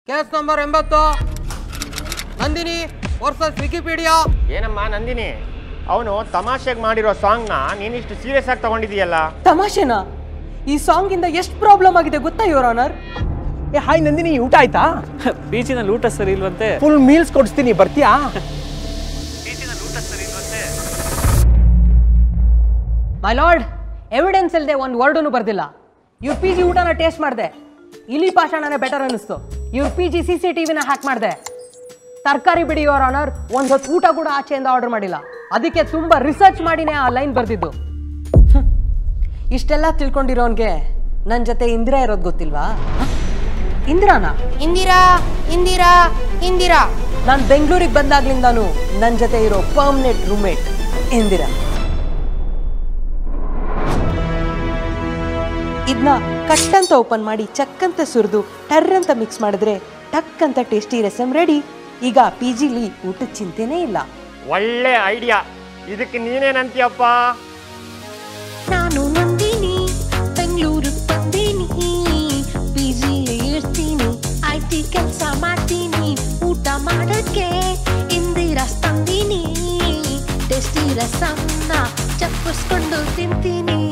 Case number ಎಂಬತ್ತು Nandini versus Wikipedia ಏನಮ್ಮ ನಂದಿನಿ ಅವನು ತಮಾಷೆಗೆ ಮಾಡಿರೋ ಸಾಂಗ್ನ ನೀನಿಷ್ಟು ಸೀರಿಯಸ್ ಆಗಿ ತಗೊಂಡಿದೀಯಲ್ಲ ತಮಾಷೆನಾ ಈ ಸಾಂಗ್ ಇಂದ ಎಷ್ಟು ಪ್ರಾಬ್ಲಮ್ ಆಗಿದೆ ಗೊತ್ತಾ ಯುವರ್ ಆನರ್ ಏ ಹಾಯ್ ನಂದಿನಿ ಊಟ ಆಯ್ತಾ ಬೀಚಿನಲ್ಲಿ ಊಟ ಸರಿ ಇಲ್ವಂತೆ ಫುಲ್ ಮೀಲ್ಸ್ ಕೊಡಿಸ್ತೀನಿ ಬರ್ತೀಯಾ ಮೈ ಲಾರ್ಡ್ ಎವಿಡೆನ್ಸ್ ಇಲ್ಲದೆ ಒಂದು ವರ್ಡನ್ನು ಬರ್ದಿಲ್ಲ ಇವ್ರ ಪಿ ಜಿ ಊಟನ ಟೇಸ್ಟ್ ಮಾಡಿದೆ ಇಲಿ ಪಾಷಾಣನೇ ಬೆಟರ್ ಅನ್ನಿಸ್ತು ಇವ್ರ P G C C T ವಿನ ಹ್ಯಾಕ್ ಮಾಡಿದೆ ತರಕಾರಿ ಬಿಡಿ ಯುವರ್ ಆನರ್ ಒಂದು ಹೊತ್ತು ಊಟ ಕೂಡ ಆಚೆಯಿಂದ ಆರ್ಡರ್ ಮಾಡಿಲ್ಲ ಅದಕ್ಕೆ ತುಂಬ ರಿಸರ್ಚ್ ಮಾಡಿನೇ ಆ ಲೈನ್ ಬರ್ದಿದ್ದು ಹ್ಮ್. ಇಷ್ಟೆಲ್ಲ ತಿಳ್ಕೊಂಡಿರೋನ್ಗೆ ನನ್ನ ಜೊತೆ ಇಂದಿರಾ ಇರೋದು ಗೊತ್ತಿಲ್ವಾ ಹ? ಇಂದಿರಾನಾ ಇಂದಿರಾ ಇಂದಿರಾ ಇಂದಿರಾ ನಾನು ಬೆಂಗಳೂರಿಗೆ ಬಂದಾಗ್ಲಿಂದಾನು ನನ್ನ ಜೊತೆ ಇರೋ ಪರ್ಮನೆಂಟ್ ರೂಮೇಟ್ ಇಂದಿರಾ ಇದನ್ನ ಕಟ್ ಅಂತ ಓಪನ್ ಮಾಡಿ ಚಕ್ ಅಂತ ಸುರಿದು ಟರ್ ಅಂತ ಮಿಕ್ಸ್ ಮಾಡಿದ್ರೆ ಟಕ್ ಅಂತ ಟೇಸ್ಟಿ ರಸಮ್ ರೆಡಿ ಈಗ ಪಿ ಜಿಲಿ ಊಟದ ಚಿಂತೆನೇ ಇಲ್ಲ ಒಳ್ಳೆ ಐಡಿಯಾ ಇದಕ್ಕೆ ನೀನೇನಂತೀಯಪ್ಪ ನಾನು ನಂದಿನಿ ಬೆಂಗಳೂರು ಬಂದೀನಿ ಪಿ ಜಿಲಿ ಇರ್ತೀನಿ ಐ ಟಿ ಕೆಲಸ ಮಾಡ್ತೀನಿ ಊಟ ಮಾಡಕ್ಕೆ ಇಂದಿರಾ ತಂದೀನಿ ಟೇಸ್ಟಿ ರಸಮ್ನ ಚಪ್ಪಿಸ್ಕೊಂಡು ತಿಂತೀನಿ